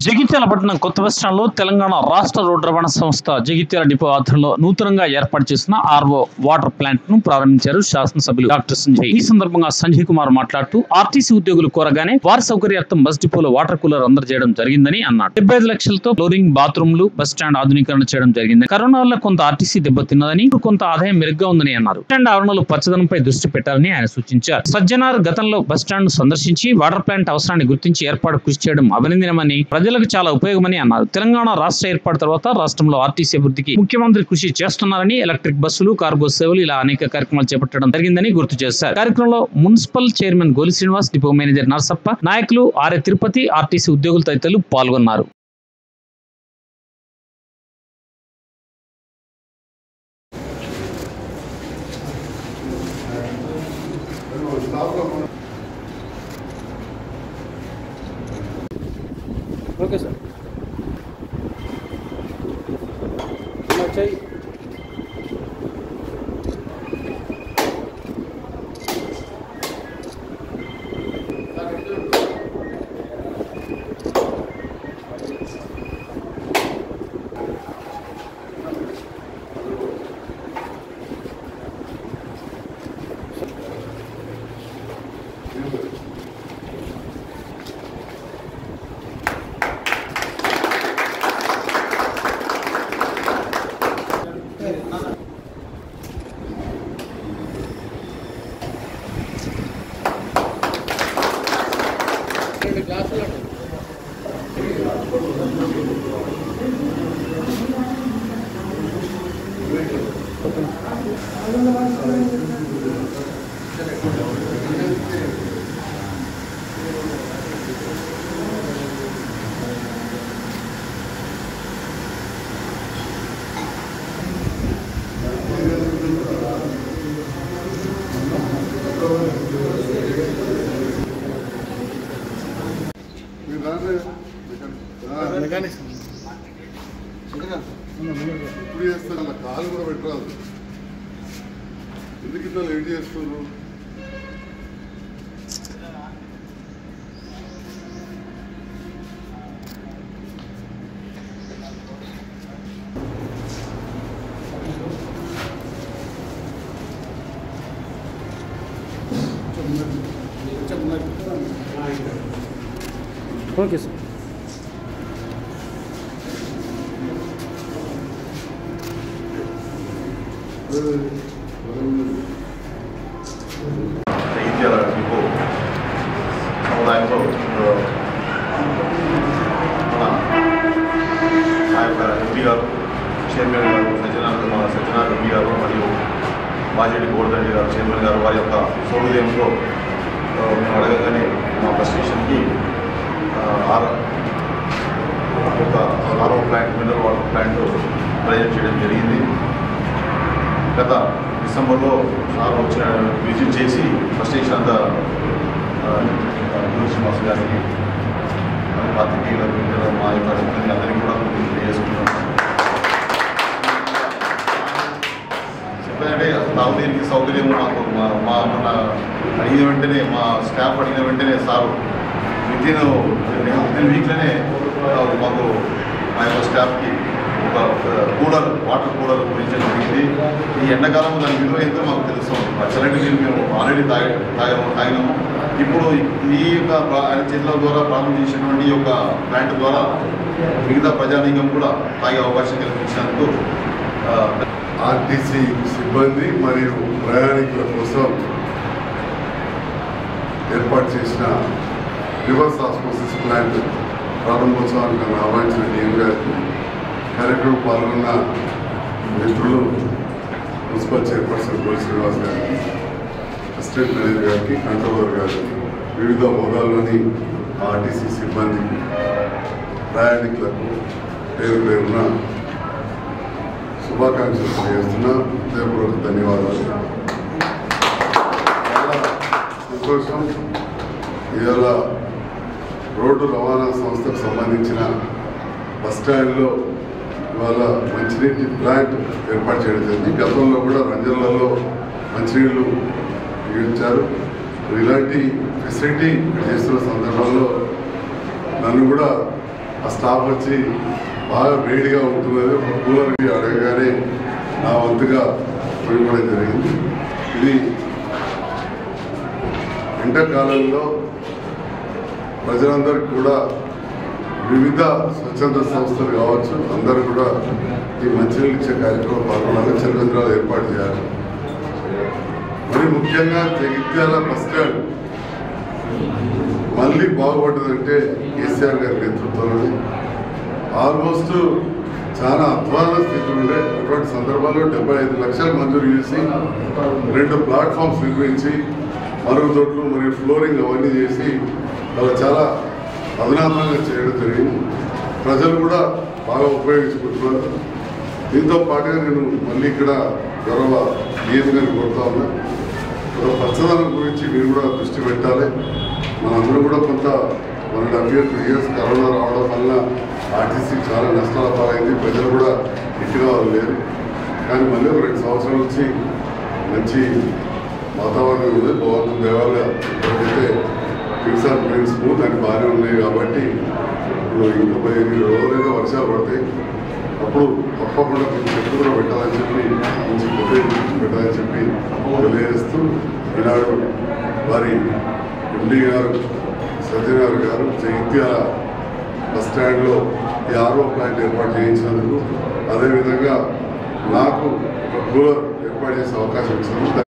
జగిత్యాల పట్టణం కొత్త bus stand లో తెలంగాణ రాష్ట్ర రోడ్డు రవాణా సంస్థ జగిత్యాల డిపో ఆధ్వర్యంలో నూతనంగా ఏర్పాటు చేసిన ఆర్వో వాటర్ ప్లాంట్ ను ప్రారంభించారు శాసనసభ్యులు డాక్టర్ సంజయ్ ఈ సందర్భంగా సంజయ్ కుమార్ మాట్లాడుతూ ఆర్టీసీ ఉద్యోగులు కోరగానే వారి సౌకర్యార్థం బస్ డిపోలో వాటర్ కూలర్ అందజేయడం జరిగిందని అన్నారు డెబ్బై ఐదు లక్షలతో ఫ్లోరింగ్ బాత్రూమ్లు బస్ స్టాండ్ ఆధునీకరణ చేయడం జరిగింది కరోనా వల్ల కొంత ఆర్టీసీ దెబ్బతిన్నదని ఇప్పుడు కొంత ఆదాయం మెరుగ్గా ఉందని అన్నారు బస్ స్టాండ్ ఆవరణలో పచ్చదనంపై దృష్టి పెట్టాలని ఆయన సూచించారు సజ్జనార్ గతంలో బస్ స్టాండ్ ను సందర్శించి వాటర్ ప్లాంట్ అవసరాన్ని గుర్తించి ఏర్పాటు కృషి చేయడం అభినందనమని ప్రజలకు చాలా ఉపయోగమని అన్నారు తెలంగాణ రాష్ట్ర ఏర్పాటు తర్వాత రాష్ట్రంలో ఆర్టీసీ అభివృద్ధికి ముఖ్యమంత్రి కృషి చేస్తున్నారని ఎలక్ట్రిక్ బస్సులు కార్గో సేవలు ఇలా అనేక కార్యక్రమాలు చేపట్టడం జరిగిందని గుర్తు చేశారు కార్యక్రమంలో మున్సిపల్ చైర్మన్ గోలి శ్రీనివాస్ డిపో మేనేజర్ నరసప్ప నాయకులు ఆర్య తిరుపతి ఆర్టీసీ ఉద్యోగులు తదితరులు పాల్గొన్నారు ఓకే సార్ ఇలా చెయ్యి రెండు గ్లాసులు అండి మీరు రాండి. ఆ, ఇప్పుడు చేస్తారు అలా కాలు కూడా పెట్టరాదు ఎందుకు ఇట్లా లేట్ చేస్తున్నారు ఓకే సార్ జగిత్యాల డిపో సముదాయంలో మన మా యొక్క ఎంపీ గారు చైర్మన్ గారు సత్యనారాయణ మన సత్యనారాయణ ఎంపీ గారు మరియు బాజెడి గోల్రెడ్డి గారు చైర్మన్ గారు వారి యొక్క సౌహృదయంలో ఆ, మేము అడగగానే మా బస్ స్టేషన్కి ఆ, ఆర్ ఒక RO plant mineral water plant present చేయడం జరిగింది గత డిసెంబర్లో సార్ వచ్చిన విజిట్ చేసి ఫస్ట్ స్టేషన్ అంతా గురు శ్రీనివాస్ గారికి మరి పాత్రికేయులకు ఇతర మా యొక్క సిబ్బంది అందరికీ కూడా తెలియజేసుకుంటున్నాం చెప్పాలంటే తాగునీరికి సౌకర్యం మాకు మా- మా మన అడిగిన వెంటనే మా స్టాఫ్ అడిగిన వెంటనే సార్ వితిన్ వితిన్ వీక్లోనే మాకు మా యొక్క స్టాఫ్కి ఒక కూలర్ వాటర్ కూలర్ గురించి జరిగింది ఈ ఎండాకాలం దాని విలువ ఎంతో మాకు తెలుసు ఆ చల్లటి నీళ్ళు మేము ఆల్రెడీ తాగి తాగాము తాగినాము ఇప్పుడు ఈ యొక్క ప్రా- ఆయన చేతుల ద్వారా ప్రారంభం చేసినటువంటి ఈ యొక్క ప్లాంట్ ద్వారా మిగతా ప్రజానీకం కూడా తాగే అవకాశం కల్పించినందుకు ఆ, ఆర్టీసీ సిబ్బంది మరియు ప్రయాణికుల కోసం ఏర్పాటు చేసిన రివర్స్ ఆస్మోసిస్ ప్లాంట్ ప్రారంభోత్సవానికి నన్ను ఆహ్వానించిన డిఎం గారికి కార్యక్రమం పాల్గొన్న మిత్రులు మున్సిపల్ చైర్పర్సన్ గోల్ శ్రీనివాస్ గారికి అసిస్టెంట్ మేనేజర్ గారికి కంట్రోలర్ గారికి వివిధ హోదాల్లోని ఆర్టీసీ సిబ్బందికి ప్రయాణికులకు పేరు పేరున శుభాకాంక్షలు తెలియజేస్తున్నా హృదయపూర్వక ధన్యవాదాలు చాలా సంతోషం ఇవాళ రోడ్డు రవాణా సంస్థకు సంబంధించిన బస్ స్టాండ్లో ఇవాళ మంచినీటి ప్లాంట్ ఏర్పాటు చేయడం జరిగింది గతంలో కూడా రంజన్లలో మంచినీళ్ళు ఇచ్చారు ఇలాంటి ఫెసిలిటీ చేస్తున్న సందర్భంలో నన్ను కూడా ఆ స్టాఫ్ వచ్చి బాగా వేడిగా ఉంటున్నది ఒక కూలర్కి అడగగానే నా వంతుగా ఇవ్వడం జరిగింది ఇది ఎండాకాలంలో ప్రజలందరికీ కూడా వివిధ స్వచ్ఛంద సంస్థలు కావచ్చు అందరూ కూడా ఈ మంచినీళ్ళు ఇచ్చే కార్యక్రమం పాల్గొనాలి చలివేంద్రాలు ఏర్పాటు చేయాలి మరి ముఖ్యంగా జగిత్యాల బస్ స్టాండ్ మళ్ళీ బాగుపడ్డదంటే కేసీఆర్ గారి నేతృత్వంలోనే ఆల్మోస్ట్ చాలా అధ్వాన స్థితి ఉండే అటువంటి సందర్భాల్లో డెబ్బై ఐదు లక్షలు మంజూరు చేసి రెండు ప్లాట్ఫామ్స్ నిర్మించి మరుగుదొడ్లు మరియు ఫ్లోరింగ్ అవన్నీ చేసి వాళ్ళు చాలా అధునాతనంగా చేయడం జరిగింది ప్రజలు కూడా బాగా ఉపయోగించుకుంటున్నారు దీంతో పాటుగా నేను మళ్ళీ ఇక్కడ గౌరవ డిఎం గారిని కోరుతా ఉన్నా ఒక పచ్చదనం గురించి మీరు కూడా దృష్టి పెట్టాలి మనందరం కూడా కొంత one and half year two years corona రావడం వల్ల ఆర్టీసీ చాలా నష్టాల పాలైంది ప్రజలు కూడా ఇటుగా లేరు కానీ మళ్ళీ ఒక రెండు సంవత్సరాల నుంచి మంచి వాతావరణం ఉంది భగవంతుని దేవాలయ ఇప్పటికైతే థింగ్స్ ఆర్ గోయింగ్ స్మూత్ అని బాగానే ఉన్నాయి కాబట్టి ఇప్పుడు ఇంకా పదిహేను రోజులైతే వర్షాలు పడతాయి అప్పుడు తప్పకుండా కొంచెం చెట్లు కూడా పెట్టాలని చెప్పి కొంచెం కొద్దిగా పెట్టాలని చెప్పి తెలియజేస్తూ ఈనాడు వారి ఎండి గారు సత్యనారాయణ గారు జగిత్యాల బస్ స్టాండ్లో ఈ ఆర్ఓ ప్లాంట్ ఏర్పాటు చేయించినందుకు అదేవిధంగా నాకు ఒక కూలర్ ఏర్పాటు చేసే అవకాశం ఇచ్చినందుకు